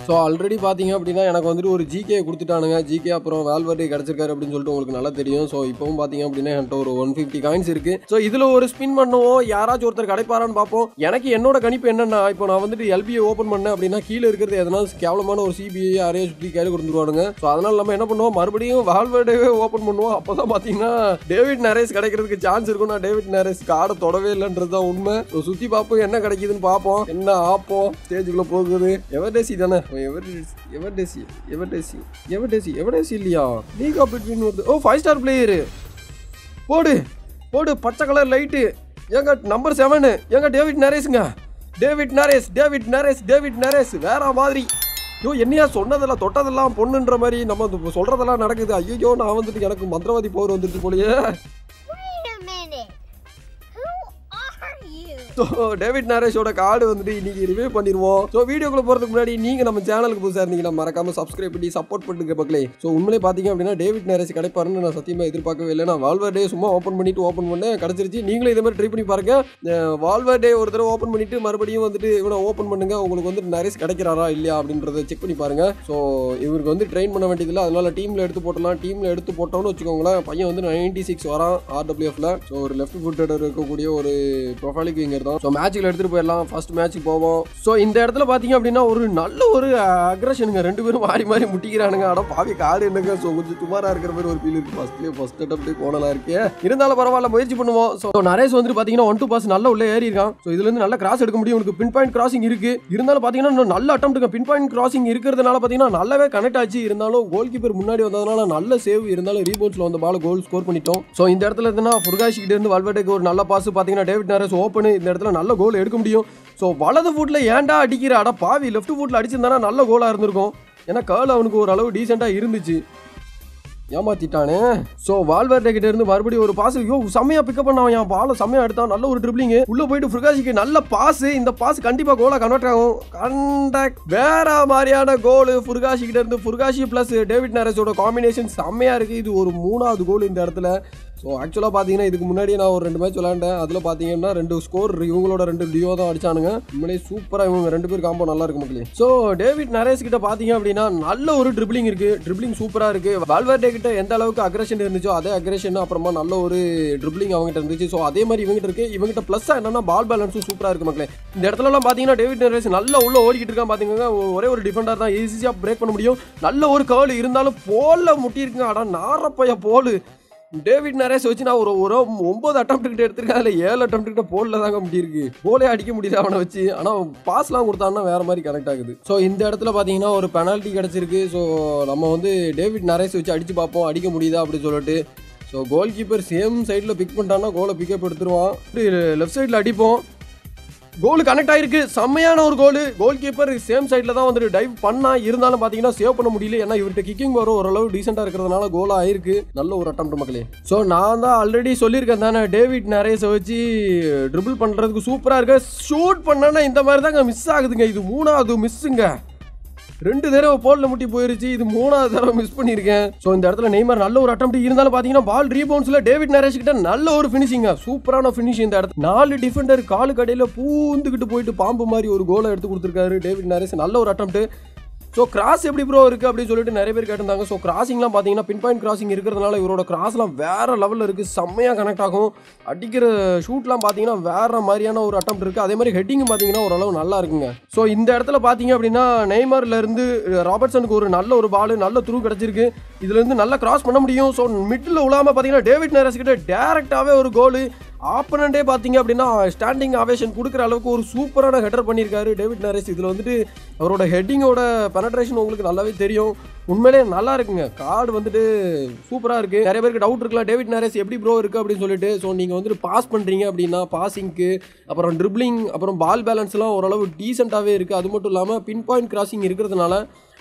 So already பார்த்தீங்க அப்படின்னா எனக்கு வந்துட்டு ஒரு ஜிகே கொடுத்துட்டானுங்க ஜிகே அப்புறம் வேல்வர்டே கிடச்சிருக்காரு அப்படின்னு சொல்லிட்டு உங்களுக்கு நல்லா தெரியும் ஸோ இப்போவும் பார்த்தீங்க அப்படின்னா என்கிட்ட ஒரு ஒன் ஃபிஃப்டி காயின்ஸ் இருக்கு ஸோ இதில் ஒரு ஸ்பின் பண்ணுவோம் யாராச்சும் ஒருத்தர் கிடைப்பாரான்னு பார்ப்போம் எனக்கு என்னோட கணிப்பு என்னன்னா இப்போ நான் வந்துட்டு எல்பிஐ ஓப்பன் பண்ணேன் அப்படின்னா கீழே இருக்கிறது எதனா கேவலமான ஒரு சிபிஐ யாரையும் சுற்றி கையில் கொடுத்துருவானுங்க ஸோ அதனால நம்ம என்ன பண்ணுவோம் மறுபடியும் வேல்வர்டேவே ஓப்பன் பண்ணுவோம் அப்போ தான் பார்த்தீங்கன்னா டேவிட் நரேஸ் கிடைக்கிறதுக்கு சான்ஸ் இருக்கும் நான் டேவிட் நரேஸ் கார்டை தொடவே இல்லைன்றது தான் உண்மை ஸோ சுற்றி பார்ப்போம் என்ன கிடைக்குதுன்னு பார்ப்போம் என்ன ஆப்போம் ஸ்டேஜுக்குள்ளே போகுது எவர்டேசி தானே எவர்டேசி எவர்டேசி எவர்டேசி எவர்டேசி எவர்டேசி இல்லையா லீக் ஆஃப் பிட்வீன் வருது ஓ ஃபைவ் ஸ்டார் பிளேயரு போடு போடு பச்சை கலர் லைட்டு ஏங்க நம்பர் செவனு ஏங்க டேவிட் நரேஸுங்க David Naresh David Naresh David Naresh வேற மாதிரி ஐயோ என்னையா சொன்னதெல்லாம் தொட்டதெல்லாம் பொண்ணுன்ற மாதிரி நம்ம இது சொல்றதெல்லாம் நடக்குது ஐயோ நான் வந்துட்டு எனக்கு மந்திரவாதி போர் வந்துட்டு போலயே Wait a minute. Who are you? So David நரேஷோட கார்டு வந்துட்டு இன்னைக்கு ரிவ்யூ பண்ணிடுவோம் ஸோ வீடியோக்குள்ள போகிறதுக்கு முன்னாடி நீங்கள் நம்ம சேனலுக்கு புதுசாக இருந்தீங்கன்னா மறக்காம சப்ஸ்கிரைப் பண்ணி சப்போர்ட் பண்ணுங்க மக்களே ஸோ உண்மையிலே பார்த்தீங்க அப்படின்னா டேவிட் நரேஷ் கிடைப்பாருன்னு நான் சத்தியமாக எதிர்பார்க்கவே இல்லை நான் வால்வர் டே சும்மா ஓப்பன் பண்ணிட்டு ஓப்பன் பண்ணேன் கிடச்சிருச்சு நீங்களும் இதே மாதிரி ட்ரை பண்ணி பாருங்க வால்வர் டே ஒரு தடவை ஓப்பன் பண்ணிட்டு மறுபடியும் வந்துட்டு இவனை ஓப்பன் பண்ணுங்க உங்களுக்கு வந்து நரேஷ் கிடைக்கிறாரா இல்லையா அப்படின்றத செக் பண்ணி பாருங்க ஸோ இவருக்கு வந்து ட்ரெயின் பண்ண வேண்டியதில்லை அதனால டீமில் எடுத்து போட்டலாம் டீமில் எடுத்து போட்டோம்னு வச்சுக்கோங்களேன் பையன் வந்து நைன்டி சிக்ஸ் வரான் ஆர்டபிள்யூஎஃப்ல ஸோ ஒரு லெஃப்ட் ஃபுட்டர் இருக்கக்கூடிய ஒரு ப்ரொஃபைலுக்கு விங்கர் தான் ஸோ மேட்ச்சில் எடுத்துகிட்டு போயிடலாம் ஃபர்ஸ்ட் மேட்ச்சுக்கு போவோம் ஸோ இந்த இடத்துல பார்த்தீங்க அப்படின்னா ஒரு நல்ல ஒரு அக்ரஷனுங்க ரெண்டு பேரும் மாறி மாறி முட்டிக்கிறானுங்க ஆனால் பாவி காடு என்னங்க ஸோ கொஞ்சம் சுமாராக இருக்கிற மாதிரி ஒரு ஃபீல் இருக்கு ஃபர்ஸ்ட்லேயே ஃபர்ஸ்ட் அட்டம்ப்ட் கோணலாக இருக்கே இருந்தாலும் பரவாயில்ல முயற்சி பண்ணுவோம் ஸோ நரேஷ் வந்துட்டு பார்த்தீங்கன்னா ஒன் டூ பாஸ் நல்ல உள்ள ஏறி இருக்கான் ஸோ இதுலேருந்து நல்ல கிராஸ் எடுக்க முடியும் உனக்கு பின் பாயிண்ட் கிராசிங் இருக்கு இருந்தாலும் பார்த்தீங்கன்னா இன்னும் நல்ல அட்டம்ப்ட் பின் பாயிண்ட் கிராசிங் இருக்கிறதுனால பார்த்தீங்கன்னா நல்லாவே கனெக்ட் ஆச்சு இருந்தாலும் கோல் கீப்பர் முன்னாடி வந்ததுனால நல்ல சேவ் இருந்தாலும் ரீபவுண்ட்ஸில் வந்த பால் கோல் ஸ்கோர் பண்ணிட்டோம் ஸோ இந்த இடத்துல இருந்துன்னா ஃபுர்காஷி கிட்ட இருந்து வல்வெட்டுக்கு ஒரு நல்ல பாஸ் பார்த்தீங்கன்னா டேவிட் நரேஸ் ஓப்பன் இந்த இடத்துல நல்ல கோல் எடுக்க முடியும் ஸோ வலது ஃபுட்டில் ஏன்டா அடிக்கிற அட பாவி லெஃப்ட் ஃபுட்டில் அடிச்சிருந்தானா நல்ல கோலாக இருந்திருக்கும் ஏன்னா கேர்ள் அவனுக்கு ஒரு அளவு டீசெண்டாக இருந்துச்சு ஏமாத்திட்டானே ஸோ வால்வர்டே கிட்ட இருந்து மறுபடியும் ஒரு பாஸ் ஐயோ செம்மையா பிக்கப் பண்ண அவன் பால செம்மையா எடுத்தான் நல்ல ஒரு ட்ரிப்ளிங் உள்ள போயிட்டு ஃப்ரிகாஷிக்கு நல்ல பாஸ் இந்த பாஸ் கண்டிப்பா கோலா கன்வெர்ட் ஆகும் கண்டாக்ட் வேற மாதிரியான கோல் ஃபுர்காஷி கிட்ட இருந்து ஃபுர்காஷி பிளஸ் டேவிட் நரேஸோட காம்பினேஷன் செம்மையா இருக்கு இது ஒரு மூணாவது கோல் இந்த இடத்துல ஸோ ஆக்சுவலாக பார்த்தீங்கன்னா இதுக்கு முன்னாடியே நான் ஒரு ரெண்டு மேட்ச் விளாண்டேன் அதில் பார்த்தீங்கன்னா ரெண்டு ஸ்கோர் இவங்களோட ரெண்டு டியோ தான் அடிச்சானுங்க உண்மையிலே சூப்பராக இவங்க ரெண்டு பேர் காம்போ நல்லா இருக்கு மக்களே ஸோ டேவிட் நரேஸ் கிட்ட பார்த்தீங்க அப்படின்னா நல்ல ஒரு ட்ரிப்ளிங் இருக்கு ட்ரிப்ளிங் சூப்பராக இருக்கு வால்வர்டே கிட்ட எந்த அளவுக்கு அக்ரஷன் இருந்துச்சோ அதே அக்ரஷன் அப்புறமா நல்ல ஒரு ட்ரிப்ளிங் அவங்ககிட்ட இருந்துச்சு ஸோ அதே மாதிரி இவங்ககிட்ட இருக்கு இவங்ககிட்ட ப்ளஸ் என்னன்னா பால் பேலன்ஸும் சூப்பராக இருக்கு மக்களே இந்த இடத்துலலாம் பார்த்தீங்கன்னா டேவிட் நரேஸ் நல்லா உள்ள ஓடிக்கிட்டு இருக்கான் பார்த்தீங்கன்னா ஒரே ஒரு டிஃபெண்டர் தான் ஈஸியாக பிரேக் பண்ண முடியும் நல்ல ஒரு கேர்ள் இருந்தாலும் போலில் முட்டியிருக்குங்க அடா நாரப்பைய போல் டேவிட் நரேஸ் வச்சு நான் ஒரு ஒரு ஒன்பது அட்டம் கிட்ட எடுத்திருக்கேன் அதில் ஏழு அட்டம் கிட்ட போலில் தாங்க முடியிருக்கு போலே அடிக்க முடியல அவனை வச்சு ஆனால் பாஸ்லாம் கொடுத்தான்னா வேற மாதிரி கனெக்ட் ஆகுது ஸோ இந்த இடத்துல பார்த்தீங்கன்னா ஒரு பெனால்ட்டி கிடச்சிருக்கு ஸோ நம்ம வந்து டேவிட் நரேஸ் வச்சு அடிச்சு பார்ப்போம் அடிக்க முடியுதா அப்படின்னு சொல்லிட்டு ஸோ கோல் கீப்பர் சேம் சைடில் பிக் பண்ணிட்டான்னா கோலை பிக்கப் எடுத்துருவான் லெஃப்ட் சைடில் அடிப்போம் கோல் கனெக்ட் ஆயிருக்கு செம்மையான ஒரு கோல் கோல் கீப்பர் சேம் சைடில் தான் வந்துட்டு டைவ் பண்ணா இருந்தாலும் பார்த்தீங்கன்னா சேவ் பண்ண முடியல ஏன்னா இவர்கிட்ட கிக்கிங் வரும் ஓரளவு டீசெண்டாக இருக்கிறதுனால கோல் ஆயிருக்கு நல்ல ஒரு அட்டம் மக்களே ஸோ நான் தான் ஆல்ரெடி சொல்லியிருக்கேன் தானே டேவிட் நரேஸை வச்சு ட்ரிபிள் பண்ணுறதுக்கு சூப்பராக இருக்கு ஷூட் பண்ணனா இந்த மாதிரி தாங்க மிஸ் ஆகுதுங்க இது மூணாவது மிஸ்ஸுங்க ரெண்டு தடவை போல்ல முட்டி போயிருச்சு இது மூணாவது தடவை மிஸ் பண்ணியிருக்கேன் ஸோ இந்த இடத்துல நெய்மர் நல்ல ஒரு அட்டம் இருந்தாலும் பார்த்தீங்கன்னா பால் ரீபவுண்ட்ஸில் டேவிட் நரேஷ் கிட்ட நல்ல ஒரு ஃபினிஷிங்க சூப்பரான ஃபினிஷ் இந்த இடத்துல நாலு டிஃபெண்டர் காலு கடையில் பூந்துக்கிட்டு போயிட்டு பாம்பு மாதிரி ஒரு கோலை எடுத்து கொடுத்துருக்காரு டேவிட் நரேஷ் நல்ல ஒரு அட்டம் ஸோ கிராஸ் எப்படி ப்ரோ இருக்குது அப்படின்னு சொல்லிட்டு நிறைய பேர் கேட்டிருந்தாங்க ஸோ கிராசிங்லாம் பார்த்தீங்கன்னா பின் பாயிண்ட் கிராசிங் இருக்கிறதுனால இவரோட கிராஸ்லாம் வேற லெவலில் இருக்குது செம்மையாக கனெக்ட் ஆகும் அடிக்கிற ஷூட்லாம் பார்த்தீங்கன்னா வேற மாதிரியான ஒரு அட்டம் இருக்குது அதே மாதிரி ஹெட்டிங் பார்த்தீங்கன்னா ஓரளவு நல்லா இருக்குங்க ஸோ இந்த இடத்துல பார்த்தீங்க அப்படின்னா நெய்மர்ல இருந்து ராபர்ட்சனுக்கு ஒரு நல்ல ஒரு பால் நல்ல த்ரூ கிடச்சிருக்கு இதுலேருந்து நல்லா கிராஸ் பண்ண முடியும் ஸோ மிட்டில் விழாமல் பார்த்தீங்கன்னா டேவிட் நேரஸ் கிட்ட டேரெக்டாகவே ஒரு கோல் ஆப்பனண்டே பார்த்தீங்க அப்படின்னா ஸ்டாண்டிங் ஆவேஷன் கொடுக்குற அளவுக்கு ஒரு சூப்பரான ஹெட்டர் பண்ணியிருக்காரு டேவிட் நரேஸ் இதில் வந்துட்டு அவரோட ஹெட்டிங்கோட பெனட்ரேஷன் உங்களுக்கு நல்லாவே தெரியும் உண்மையிலே நல்லா இருக்குங்க கார்டு வந்துட்டு சூப்பராக இருக்குது நிறைய பேருக்கு டவுட் இருக்கலாம் டேவிட் நரேஸ் எப்படி ப்ரோ இருக்குது அப்படின்னு சொல்லிட்டு ஸோ நீங்கள் வந்துட்டு பாஸ் பண்ணுறீங்க அப்படின்னா பாசிங்க்கு அப்புறம் ட்ரிப்ளிங் அப்புறம் பால் பேலன்ஸ்லாம் ஓரளவு டீசெண்டாகவே இருக்குது அது மட்டும் இல்லாமல் பின் பாயிண்ட் கிராசிங் இருக்கிறதுனால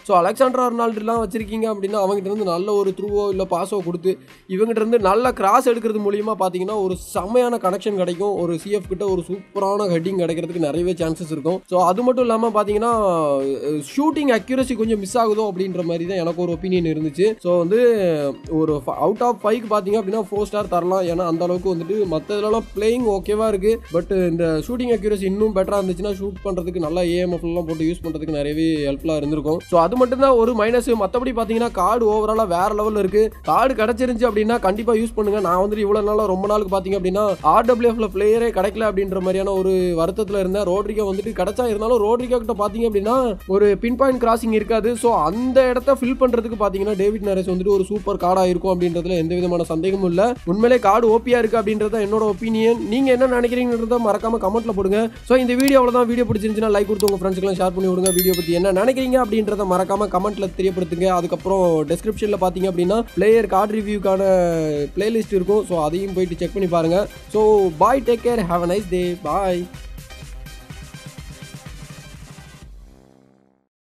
ஸோ அலெக்சாண்டர் அர்னால்டுலாம் வச்சிருக்கீங்க அப்படின்னா அவங்ககிட்ட இருந்து நல்ல ஒரு த்ரூவோ இல்லை பாஸோ கொடுத்து இவங்ககிட்ட இருந்து நல்ல கிராஸ் எடுக்கிறது மூலியமா பார்த்தீங்கன்னா ஒரு செம்மையான கனெக்ஷன் கிடைக்கும் ஒரு சிஎஃப் கிட்ட ஒரு சூப்பரான ஹெட்டிங் கிடைக்கிறதுக்கு நிறையவே சான்சஸ் இருக்கும் ஸோ அது மட்டும் இல்லாமல் பார்த்தீங்கன்னா ஷூட்டிங் அக்யூரசி கொஞ்சம் மிஸ் ஆகுதோ அப்படின்ற மாதிரி தான் எனக்கு ஒரு ஒப்பீனியன் இருந்துச்சு ஸோ வந்து ஒரு அவுட் ஆஃப் ஃபைவ்க்கு பார்த்தீங்க அப்படின்னா ஃபோர் ஸ்டார் தரலாம் ஏன்னா அந்த அளவுக்கு வந்துட்டு மற்றதுலலாம் பிளேயிங் ஓகேவா இருக்கு பட் இந்த ஷூட்டிங் அக்யூரசி இன்னும் பெட்டராக இருந்துச்சுன்னா ஷூட் பண்ணுறதுக்கு நல்லா ஏஎம்எஃப்லாம் போட்டு யூஸ் பண்ணுறதுக்கு நிறையவே ஹெல்ப்ஃபுல்லாக இருந்திருக்கும் ஸோ அது மட்டும் தான் ஒரு மைனஸ் மற்றபடி பார்த்தீங்கன்னா கார்டு ஓவராலாக வேற லெவலில் இருக்கு கார்டு கிடைச்சிருந்துச்சு அப்படின்னா கண்டிப்பாக யூஸ் பண்ணுங்க நான் வந்துட்டு இவ்வளோ நாளாக ரொம்ப நாளுக்கு பார்த்தீங்க அப்படின்னா ஆர்டபிள்யூஎஃப்ல பிளேயரே கிடைக்கல அப்படின்ற மாதிரியான ஒரு வருத்தத்தில் இருந்தேன் ரோட்ரிகா வந்துட்டு கிடைச்சா இருந்தாலும் ரோட்ரிகா கிட்ட பார்த்தீங்க அப்படின்னா ஒரு பின் பாயிண்ட் கிராசிங் இருக்காது ஸோ அந்த இடத்த ஃபில் பண்ணுறதுக்கு பார்த்தீங்கன்னா டேவிட் நரேஸ் வந்துட்டு ஒரு சூப்பர் கார்டாக இருக்கும் அப்படின்றதுல எந்த விதமான சந்தேகமும் இல்லை உண்மையிலே கார்டு ஓபியா இருக்கு அப்படின்றத என்னோட ஒப்பீனியன் நீங்க என்ன நினைக்கிறீங்கன்றத மறக்காம கமெண்ட்ல போடுங்க ஸோ இந்த வீடியோ அவ்வளோதான் வீடியோ பிடிச்சிருந்துச்சுன்னா லைக் கொடுத்து உங்க ஃப்ரெண்ட்ஸ்க்குலாம் ஷேர் பண்ணி விடுங்க வீடியோ பத்தி என்ன நினைக்கிறீங்க அப்படின்றத மறக்காம கமெண்ட்ல தெரியப்படுத்துங்க அதுக்கப்புறம் டெஸ்கிரிப்ஷன்ல பார்த்தீங்க அப்படின்னா பிளேயர் கார்டு ரிவ்யூக்கான பிளேலிஸ்ட் இருக்கும் ஸோ அதையும் போயிட்டு செக் பண்ணி பாருங்க so bye take care have a nice day bye